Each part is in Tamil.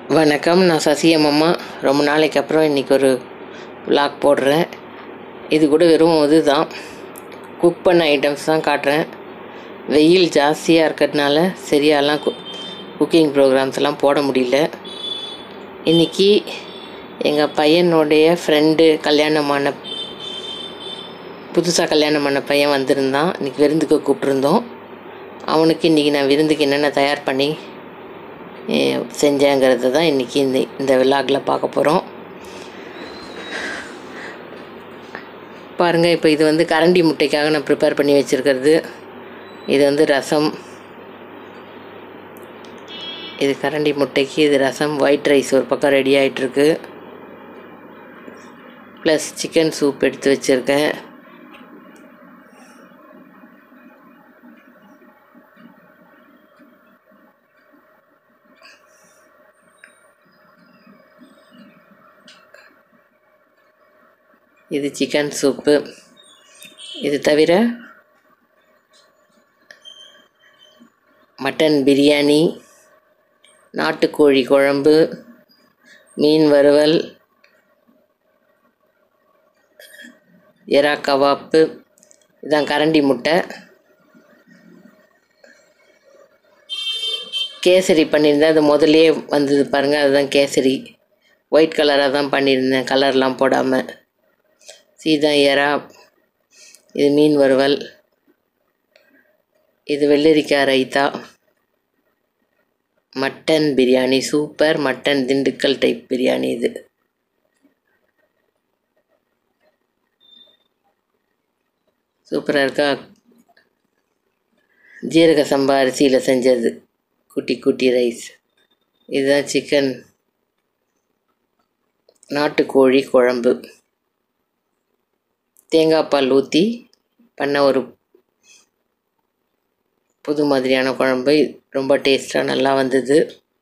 வணக்கம் நான் சசியம் அம்மா ரொம்ப நாளைக்கு அப்புறம் இன்றைக்கி ஒரு vlog போடுறேன் இது கூட வெறும் இதுதான் குக் பண்ண ஐட்டம்ஸ் தான் காட்டுறேன் வெயில் ஜாஸ்தியாக இருக்கிறதுனால சரியாலாம் கு குக்கிங் ப்ரோக்ராம்ஸ் எல்லாம் போட முடியல இன்றைக்கி எங்கள் பையனுடைய ஃப்ரெண்டு கல்யாணமான புதுசாக கல்யாணம் பண்ண பையன் வந்திருந்தான் இன்றைக்கி விருந்துக்கு கூப்பிட்ருந்தோம் அவனுக்கு இன்றைக்கி நான் விருந்துக்கு என்னென்ன தயார் பண்ணி அஹ், செஞ்சேங்கிறது தான் இன்றைக்கி இந்த இந்த விலாகில் பார்க்க போகிறோம் பாருங்கள் இப்போ இது வந்து கரண்டி முட்டைக்காக நான் ப்ரிப்பேர் பண்ணி வச்சுருக்கிறது இது வந்து ரசம் இது கரண்டி முட்டைக்கு இது ரசம் ஒயிட் ரைஸ் ஒரு பக்கம் ரெடி ஆகிட்டுருக்கு ப்ளஸ் சிக்கன் சூப் எடுத்து வச்சுருக்கேன் இது சிக்கன் சூப்பு இது தவிர மட்டன் பிரியாணி நாட்டுக்கோழி குழம்பு மீன் வறுவல் எறா கவாப்பு இதான் கரண்டி முட்டை கேசரி பண்ணியிருந்தேன் அது முதல்லயே வந்தது பாருங்கள் அதுதான் கேசரி ஒயிட் கலராக தான் பண்ணியிருந்தேன் கலர்லாம் போடாமல் சீதா எறா இது மீன் வறுவல் இது வெள்ளரிக்காய் raita mutton biryani super mutton Dindigul type biryani இது சூப்பராக இருக்கா ஜீரக சம்பா அரிசியில் செஞ்சது குட்டி குட்டி ரைஸ் இதுதான் சிக்கன் நாட்டுக்கோழி குழம்பு தேங்காய் பால் ஊற்றி பண்ண ஒரு புது மாதிரியான குழம்பு ரொம்ப டேஸ்ட்டாக நல்லா வந்தது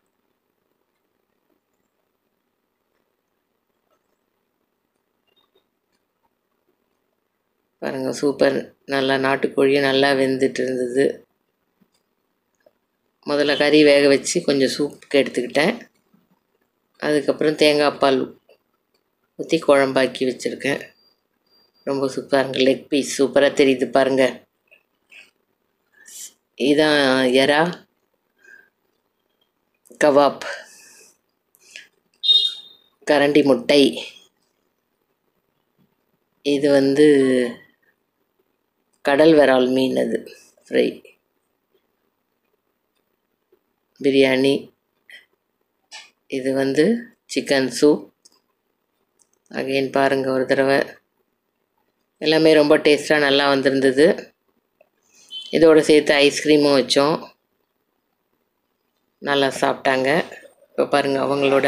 பாருங்கள் சூப்பர் நல்லா நாட்டுக்கோழியும் நல்லா வெந்துட்டு இருந்தது முதல்ல கறி வேக வச்சு கொஞ்சம் சூப்புக்கு எடுத்துக்கிட்டேன் அதுக்கப்புறம் தேங்காய் பால் ஊற்றி குழம்பாக்கி வச்சுருக்கேன் ரொம்ப சூப்பராக இருக்கு லெக் பீஸ் சூப்பராக தெரியுது பாருங்க இதான் எறா கவாப் கரண்டி முட்டை இது வந்து கடல் விரால் மீன் அது ஃப்ரை பிரியாணி இது வந்து சிக்கன் சூப் அகைன் பாருங்கள் ஒரு தடவை எல்லாமே ரொம்ப டேஸ்ட்டாக நல்லா வந்திருந்தது இதோடு சேர்த்து ஐஸ்கிரீமும் வச்சோம் நல்லா சாப்பிட்டாங்க இப்போ பாருங்கள் அவங்களோட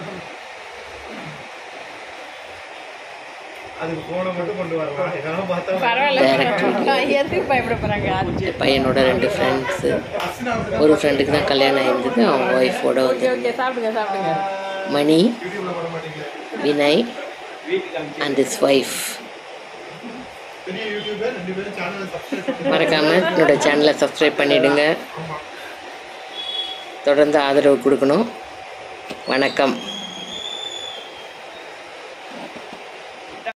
அதுக்கு போனை மட்டும் கொண்டு வரலாம் இதெல்லாம் பார்த்தா டேரக்டர் எதுக்கு பயப்பட போறாங்க பையனோட ரெண்டு ஃப்ரெண்ட்ஸு ஒரு ஃப்ரெண்டுக்கு தான் கல்யாணம் ஆயிருந்தது அவங்க ஒய்ஃபோட வந்து ஓகே சாப்பிடுங்க சாப்பிடுங்க மணி யூடியூப்ல போட மாட்டீங்க வினய் அண்ட் இஸ் ஒய்ஃப் பெரிய யூடியூபர் ரெண்டு பேரும் சேனலை சப்ஸ்கிரைப் மறக்காமல் என்னோட சேனலை சப்ஸ்கிரைப் பண்ணிவிடுங்க தொடர்ந்து ஆதரவு கொடுக்கணும் வணக்கம்